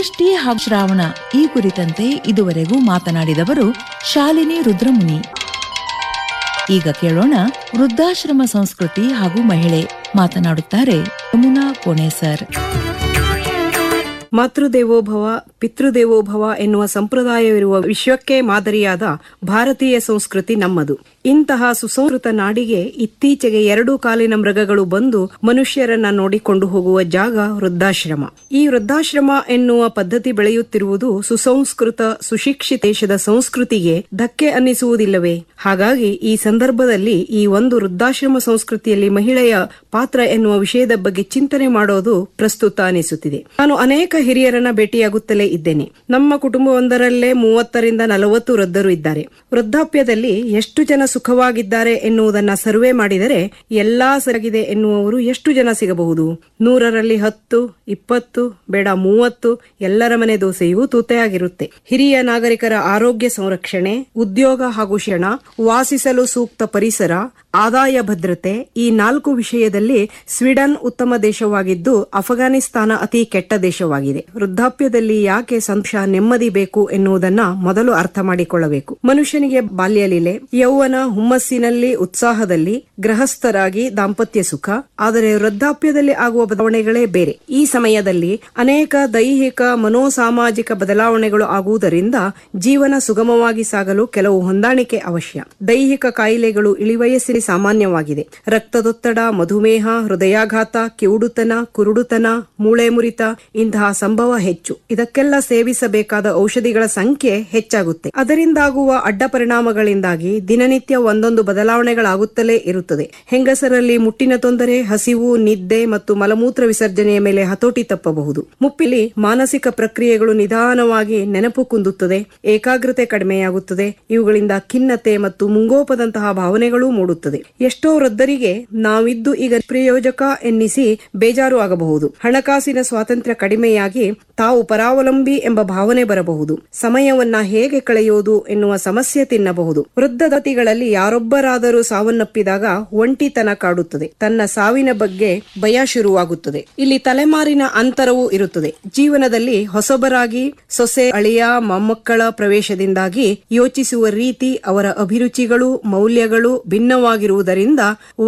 ಷಷ್ಠಿ ಹಾಗೂ ಶ್ರಾವಣ ಈ ಕುರಿತಂತೆ ಇದುವರೆಗೂ ಮಾತನಾಡಿದವರು ಶಾಲಿನಿ ರುದ್ರಮುನಿ ಈಗ ಕೇಳೋಣ ವೃದ್ಧಾಶ್ರಮ ಸಂಸ್ಕೃತಿ ಹಾಗೂ ಮಹಿಳೆ ಮಾತನಾಡುತ್ತಾರೆ ಯಮುನಾ ಕೋಣೆ ಸರ್ ಮಾತೃದೇವೋಭವ ಪಿತೃದೇವೋಭವ ಎನ್ನುವ ಸಂಪ್ರದಾಯವಿರುವ ವಿಶ್ವಕ್ಕೆ ಮಾದರಿಯಾದ ಭಾರತೀಯ ಸಂಸ್ಕೃತಿ ನಮ್ಮದು ಇಂತಹ ಸುಸಂಸ್ಕೃತ ನಾಡಿಗೆ ಇತ್ತೀಚೆಗೆ ಎರಡು ಕಾಲಿನ ಮೃಗಗಳು ಬಂದು ಮನುಷ್ಯರನ್ನ ನೋಡಿಕೊಂಡು ಹೋಗುವ ಜಾಗ ವೃದ್ಧಾಶ್ರಮ ಈ ವೃದ್ಧಾಶ್ರಮ ಎನ್ನುವ ಪದ್ಧತಿ ಬೆಳೆಯುತ್ತಿರುವುದು ಸುಸಂಸ್ಕೃತ ಸುಶಿಕ್ಷಿತ ದೇಶದ ಸಂಸ್ಕೃತಿಗೆ ಧಕ್ಕೆ ಅನ್ನಿಸುವುದಿಲ್ಲವೇ ಹಾಗಾಗಿ ಈ ಸಂದರ್ಭದಲ್ಲಿ ಈ ಒಂದು ವೃದ್ಧಾಶ್ರಮ ಸಂಸ್ಕೃತಿಯಲ್ಲಿ ಮಹಿಳೆಯ ಪಾತ್ರ ಎನ್ನುವ ವಿಷಯದ ಬಗ್ಗೆ ಚಿಂತನೆ ಮಾಡೋದು ಪ್ರಸ್ತುತ ಅನಿಸುತ್ತಿದೆ ನಾನು ಅನೇಕ ಹಿರಿಯರನ್ನ ಭೇಟಿಯಾಗುತ್ತಲೇ ಇದ್ದೇನೆ ನಮ್ಮ ಕುಟುಂಬವೊಂದರಲ್ಲೇ ಮೂವತ್ತರಿಂದ ನಲವತ್ತು ವೃದ್ಧರು ಇದ್ದಾರೆ ವೃದ್ಧಾಪ್ಯದಲ್ಲಿ ಎಷ್ಟು ಜನ ಸುಖವಾಗಿದ್ದಾರೆ ಎನ್ನುವುದನ್ನ ಸರ್ವೆ ಮಾಡಿದರೆ ಎಲ್ಲಾ ಸರಿಗಿದೆ ಎನ್ನುವವರು ಎಷ್ಟು ಜನ ಸಿಗಬಹುದು ನೂರರಲ್ಲಿ ಹತ್ತು ಇಪ್ಪತ್ತು ಬೇಡ ಮೂವತ್ತು ಎಲ್ಲರ ಮನೆ ದೋಸೆಯೂ ತೂತೆಯಾಗಿರುತ್ತೆ ಹಿರಿಯ ನಾಗರಿಕರ ಆರೋಗ್ಯ ಸಂರಕ್ಷಣೆ ಉದ್ಯೋಗ ಹಾಗೂ ಶಿಕ್ಷಣ ವಾಸಿಸಲು ಸೂಕ್ತ ಪರಿಸರ ಆದಾಯ ಭದ್ರತೆ ಈ ನಾಲ್ಕು ವಿಷಯದಲ್ಲಿ ಸ್ವೀಡನ್ ಉತ್ತಮ ದೇಶವಾಗಿದ್ದು ಅಫಘಾನಿಸ್ತಾನ ಅತಿ ಕೆಟ್ಟ ದೇಶವಾಗಿದೆ ವೃದ್ಧಾಪ್ಯದಲ್ಲಿ ಯಾಕೆ ಸಂತೋಷ ನೆಮ್ಮದಿ ಬೇಕು ಎನ್ನುವುದನ್ನ ಮೊದಲು ಅರ್ಥ ಮಾಡಿಕೊಳ್ಳಬೇಕು ಮನುಷ್ಯನಿಗೆ ಬಾಲ್ಯ ಲೀಲೆ ಯೌವನ ಹುಮ್ಮಸ್ಸಿನಲ್ಲಿ ಉತ್ಸಾಹದಲ್ಲಿ ಗೃಹಸ್ಥರಾಗಿ ದಾಂಪತ್ಯ ಸುಖ ಆದರೆ ವೃದ್ಧಾಪ್ಯದಲ್ಲಿ ಆಗುವ ಬದಲಾವಣೆಗಳೇ ಬೇರೆ ಈ ಸಮಯದಲ್ಲಿ ಅನೇಕ ದೈಹಿಕ ಮನೋಸಾಮಾಜಿಕ ಬದಲಾವಣೆಗಳು ಆಗುವುದರಿಂದ ಜೀವನ ಸುಗಮವಾಗಿ ಸಾಗಲು ಕೆಲವು ಹೊಂದಾಣಿಕೆ ಅವಶ್ಯ ದೈಹಿಕ ಕಾಯಿಲೆಗಳು ಇಳಿವಯಸ್ಸಿನ ಸಾಮಾನ್ಯವಾಗಿದೆ ರಕ್ತದೊತ್ತಡ ಮಧುಮೇಹ ಹೃದಯಾಘಾತ ಕಿವುಡುತನ ಕುರುಡುತನ ಮೂಳೆ ಮುರಿತ ಇಂತಹ ಸಂಭವ ಹೆಚ್ಚು ಇದಕ್ಕೆಲ್ಲ ಸೇವಿಸಬೇಕಾದ ಔಷಧಿಗಳ ಸಂಖ್ಯೆ ಹೆಚ್ಚಾಗುತ್ತೆ ಅದರಿಂದಾಗುವ ಅಡ್ಡ ಪರಿಣಾಮಗಳಿಂದಾಗಿ ದಿನನಿತ್ಯ ಒಂದೊಂದು ಬದಲಾವಣೆಗಳಾಗುತ್ತಲೇ ಇರುತ್ತದೆ ಹೆಂಗಸರಲ್ಲಿ ಮುಟ್ಟಿನ ತೊಂದರೆ ಹಸಿವು ನಿದ್ದೆ ಮತ್ತು ಮಲಮೂತ್ರ ವಿಸರ್ಜನೆಯ ಮೇಲೆ ಹತೋಟಿ ತಪ್ಪಬಹುದು ಮುಪ್ಪಿಲಿ ಮಾನಸಿಕ ಪ್ರಕ್ರಿಯೆಗಳು ನಿಧಾನವಾಗಿ ನೆನಪು ಕುಂದುತ್ತದೆ ಏಕಾಗ್ರತೆ ಕಡಿಮೆಯಾಗುತ್ತದೆ ಇವುಗಳಿಂದ ಖಿನ್ನತೆ ಮತ್ತು ಮುಂಗೋಪದಂತಹ ಭಾವನೆಗಳೂ ಮೂಡುತ್ತದೆ ಎಷ್ಟೋ ವೃದ್ಧರಿಗೆ ನಾವಿದ್ದು ಈಗ ಪ್ರಯೋಜಕ ಎನ್ನಿಸಿ ಬೇಜಾರು ಆಗಬಹುದು ಹಣಕಾಸಿನ ಸ್ವಾತಂತ್ರ್ಯ ಕಡಿಮೆಯಾಗಿ ತಾವು ಪರಾವಲಂಬಿ ಎಂಬ ಭಾವನೆ ಬರಬಹುದು ಸಮಯವನ್ನ ಹೇಗೆ ಕಳೆಯುವುದು ಎನ್ನುವ ಸಮಸ್ಯೆ ತಿನ್ನಬಹುದು ವೃದ್ಧ ದತಿಗಳಲ್ಲಿ ಯಾರೊಬ್ಬರಾದರೂ ಸಾವನ್ನಪ್ಪಿದಾಗ ಒಂಟಿತನ ಕಾಡುತ್ತದೆ ತನ್ನ ಸಾವಿನ ಬಗ್ಗೆ ಭಯ ಶುರುವಾಗುತ್ತದೆ ಇಲ್ಲಿ ತಲೆಮಾರಿನ ಅಂತರವೂ ಇರುತ್ತದೆ ಜೀವನದಲ್ಲಿ ಹೊಸಬರಾಗಿ ಸೊಸೆ ಅಳಿಯ ಮೊಮ್ಮಕ್ಕಳ ಪ್ರವೇಶದಿಂದಾಗಿ ಯೋಚಿಸುವ ರೀತಿ ಅವರ ಅಭಿರುಚಿಗಳು ಮೌಲ್ಯಗಳು ಭಿನ್ನವಾಗಿರುವುದರಿಂದ